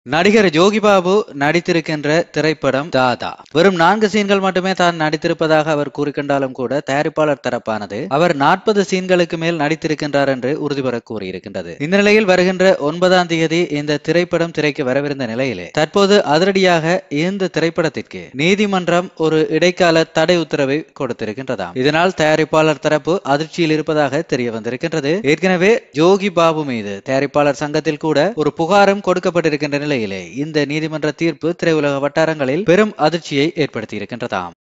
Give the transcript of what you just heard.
நடிகர் ஜோகி பாபு நடித்திருக்கின்ற திரைப்படம் தாதா வெறும் நான்கு சீன்கள் மட்டுமே தான் நடித்திருப்பதாக அவர் கூறிக்கொண்டாலும் கூட தயாரிப்பாளர் தரப்பானது அவர் நாற்பது சீன்களுக்கு மேல் நடித்திருக்கின்றார் என்று உறுதிபட கூறியிருக்கின்றது இந்த நிலையில் வருகின்ற ஒன்பதாம் தேதி இந்த திரைப்படம் திரைக்கு வரவிருந்த நிலையிலே தற்போது அதிரடியாக இந்த திரைப்படத்திற்கு நீதிமன்றம் ஒரு இடைக்கால தடை உத்தரவை கொடுத்திருக்கின்றதாம் இதனால் தயாரிப்பாளர் தரப்பு அதிர்ச்சியில் இருப்பதாக தெரிய வந்திருக்கின்றது ஏற்கனவே ஜோகி பாபு மீது தயாரிப்பாளர் சங்கத்தில் கூட ஒரு புகாரும் கொடுக்கப்பட்டிருக்கின்ற நிலையிலே இந்த நீதிமன்ற தீர்ப்பு திரையுலக வட்டாரங்களில் பெரும் அதிர்ச்சியை ஏற்படுத்தி இருக்கின்றதாம்